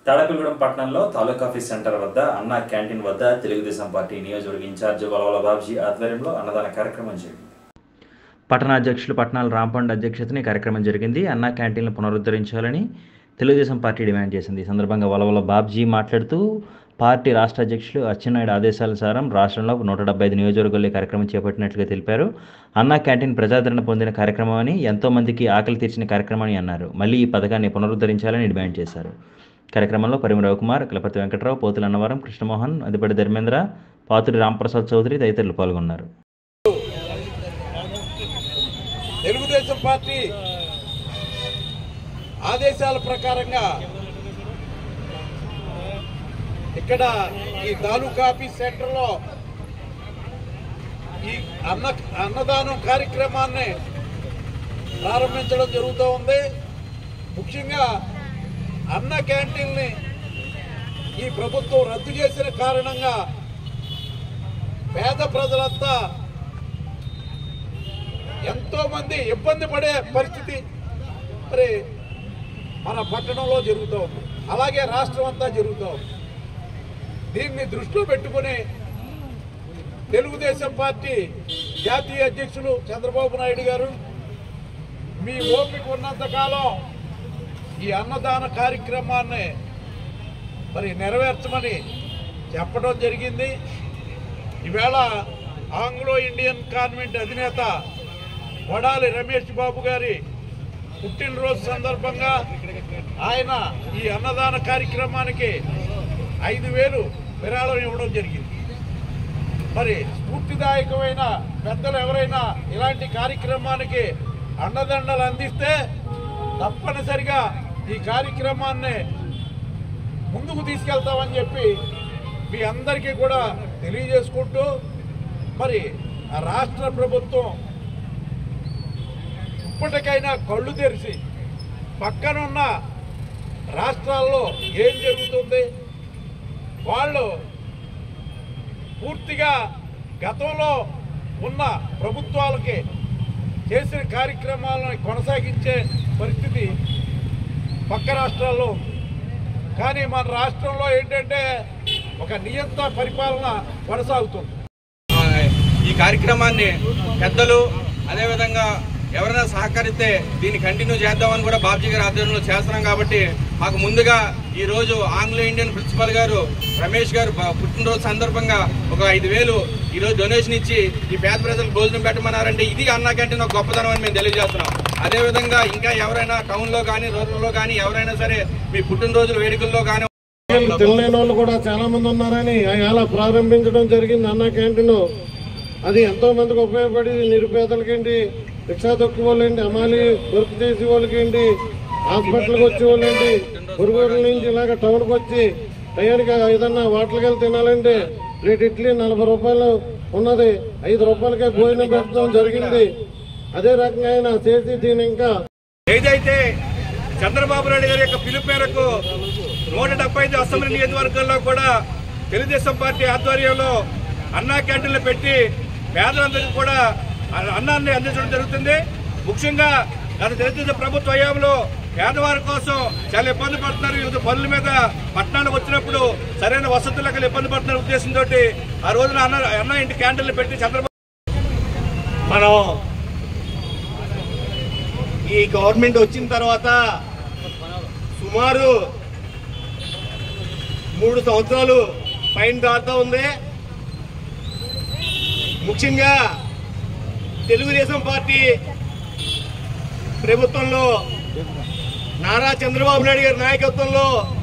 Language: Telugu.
తాడేపల్లిగూడెం పట్టణంలో తాలూకా ఆఫీస్ సెంటర్ వద్ద అన్న క్యాంటీన్ వద్ద తెలుగుదేశం పార్టీ నియోజకవర్గ ఇన్ఛార్జ్ వలవల బాబ్జీ ఆధ్వర్యంలో అన్నదాన కార్యక్రమం జరిగింది పట్టణ అధ్యక్షులు పట్టణాల రాంపండ్ అధ్యక్షతన ఈ కార్యక్రమం జరిగింది అన్నా క్యాంటీన్లు పునరుద్ధరించాలని తెలుగుదేశం పార్టీ డిమాండ్ చేసింది ఈ సందర్భంగా వలవల బాబ్జీ మాట్లాడుతూ పార్టీ రాష్ట్ర అధ్యక్షులు అచ్చెన్నాయుడు ఆదేశానుసారం రాష్ట్రంలో నూట డెబ్బై ఐదు నియోజకవర్గాల్లో ఈ కార్యక్రమం చేపట్టినట్లుగా తెలిపారు అన్నా క్యాంటీన్ ప్రజాదరణ పొందిన కార్యక్రమం అని ఎంతో మందికి ఆకలి తీర్చిన కార్యక్రమం అని అన్నారు మళ్ళీ ఈ పథకాన్ని పునరుద్ధరించాలని డిమాండ్ చేశారు కార్యక్రమంలో పరిమ రవికుమార్ కులపతి వెంకట్రావు పోతుల అన్నవరం కృష్ణమోహన్ అదిపడి ధర్మేంద్ర పాతుడి రాంప్రసాద్ చౌదరి తదితరులు పాల్గొన్నారు తెలుగుదేశం పార్టీ ఆదేశాల ప్రకారంగా ఇక్కడ ఈ తాలూకా ఆఫీస్ సెంటర్లో ఈ అన్న అన్నదానం కార్యక్రమాన్ని ప్రారంభించడం జరుగుతూ ఉంది ముఖ్యంగా అన్న క్యాంటీన్ని ఈ ప్రభుత్వం రద్దు చేసిన కారణంగా పేద ప్రజలంతా ఎంతో మంది ఇబ్బంది పడే పరిస్థితి మరి మన పట్టణంలో జరుగుతూ ఉంది అలాగే రాష్ట్రం అంతా జరుగుతూ ఉంది దీన్ని దృష్టిలో పెట్టుకుని తెలుగుదేశం పార్టీ జాతీయ అధ్యక్షులు చంద్రబాబు నాయుడు గారు మీ ఓపిక ఉన్నంత కాలం ఈ అన్నదాన కార్యక్రమాన్ని మరి నెరవేర్చమని చెప్పడం జరిగింది ఈవేళ ఆంగ్లో ఇండియన్ కాన్వెంట్ అధినేత వడాలి రమేష్ బాబు గారి పుట్టినరోజు సందర్భంగా ఆయన ఈ అన్నదాన కార్యక్రమానికి ఐదు వేలు విరాళం ఇవ్వడం జరిగింది మరి స్ఫూర్తిదాయకమైన పెద్దలు ఎవరైనా ఇలాంటి కార్యక్రమానికి అండదండలు అందిస్తే తప్పనిసరిగా ఈ కార్యక్రమాన్ని ముందుకు తీసుకెళ్తామని చెప్పి మీ అందరికీ కూడా తెలియజేసుకుంటూ మరి ఆ రాష్ట్ర ప్రభుత్వం ఇప్పటికైనా కళ్ళు తెరిచి పక్కనున్న రాష్ట్రాల్లో ఏం జరుగుతుంది వాళ్ళు పూర్తిగా గతంలో ఉన్న ప్రభుత్వాలకి చేసిన కార్యక్రమాలను కొనసాగించే పరిస్థితి పక్క రాష్ట్రాల్లో ఉంది కానీ మన రాష్ట్రంలో ఏంటంటే ఒక నియంత్ర పరిపాలన కొనసాగుతుంది ఆ, ఈ కార్యక్రమాన్ని పెద్దలు అదేవిధంగా ఎవరైనా సహకరిస్తే దీన్ని కంటిన్యూ చేద్దామని కూడా బాబ్జీ గారి ఆధ్వర్యంలో చేస్తున్నాం కాబట్టి మాకు ముందుగా ఈ రోజు ఆంగ్లో ఇండియన్ ప్రిన్సిపల్ గారు రమేష్ గారు బ- పుట్టినరోజు సందర్భంగా ఒక ఐదు వేలు ఈ రోజు డొనేషన్ ఇచ్చి ఈ పేద ప్రజలకు భోజనం పెట్టమన్నారంటే ఇది అన్నా క్యాంటీన్ ఒక గొప్పతనం అని మేము తెలియజేస్తున్నాం అదేవిధంగా ఇంకా ఎవరైనా టౌన్ లో కానీ రూరల్ లో కానీ ఎవరైనా సరే మీ పుట్టినరోజుల వేడుకల్లో కానీ తినలేని వాళ్ళు కూడా చాలా మంది ఉన్నారని అలా ప్రారంభించడం జరిగింది అన్న క్యాంటీన్ అది ఎంతో మందికి ఉపయోగపడి నిరుపేదలకేంటి రిక్షా తొక్కి వాళ్ళేంటి అమాలి వర్క్ చేసే వాళ్ళకేంటి హాస్పిటల్కి వచ్చే వాళ్ళేంటి పురుగుల నుంచి ఇలాగ టౌన్కి వచ్చి టయానికి ఏదన్నా హోటల్కి వెళ్ళి తినాలంటే ప్లేట్ ఇడ్లీ నలభై రూపాయలు ఉన్నది ఐదు రూపాయలకే భోజనం పెట్టడం జరిగింది అదే రకంగా ఆయన చేసి దీని ఇంకా ఏదైతే చంద్రబాబు నాయుడు గారి యొక్క పిలుపు మేరకు నూట డెబ్బై ఐదు అసెంబ్లీ నియోజకవర్గాల్లో కూడా తెలుగుదేశం పార్టీ ఆధ్వర్యంలో అన్నా క్యాంటీన్లు పెట్టి పేదలందరికీ కూడా అ- అన్నాన్ని అందించడం జరుగుతుంది ముఖ్యంగా గత తెలుగుదేశం ప్రభుత్వ హయాంలో పేదవారి కోసం చాలా ఇబ్బంది పడుతున్నారు వివిధ పనుల మీద పట్టణానికి వచ్చినప్పుడు సరైన వసతులకు ఇబ్బంది పడుతున్న ఉద్దేశంతో ఆ రోజున అన్న అన్న ఇంటి క్యాంటీన్లు పెట్టి చంద్రబాబు మనం ఈ గవర్నమెంట్ వచ్చిన తర్వాత సుమారు మూడు సంవత్సరాలు పైన దాటుతా ఉంది ముఖ్యంగా తెలుగుదేశం పార్టీ ప్రభుత్వంలో నారా చంద్రబాబు నాయుడు గారి నాయకత్వంలో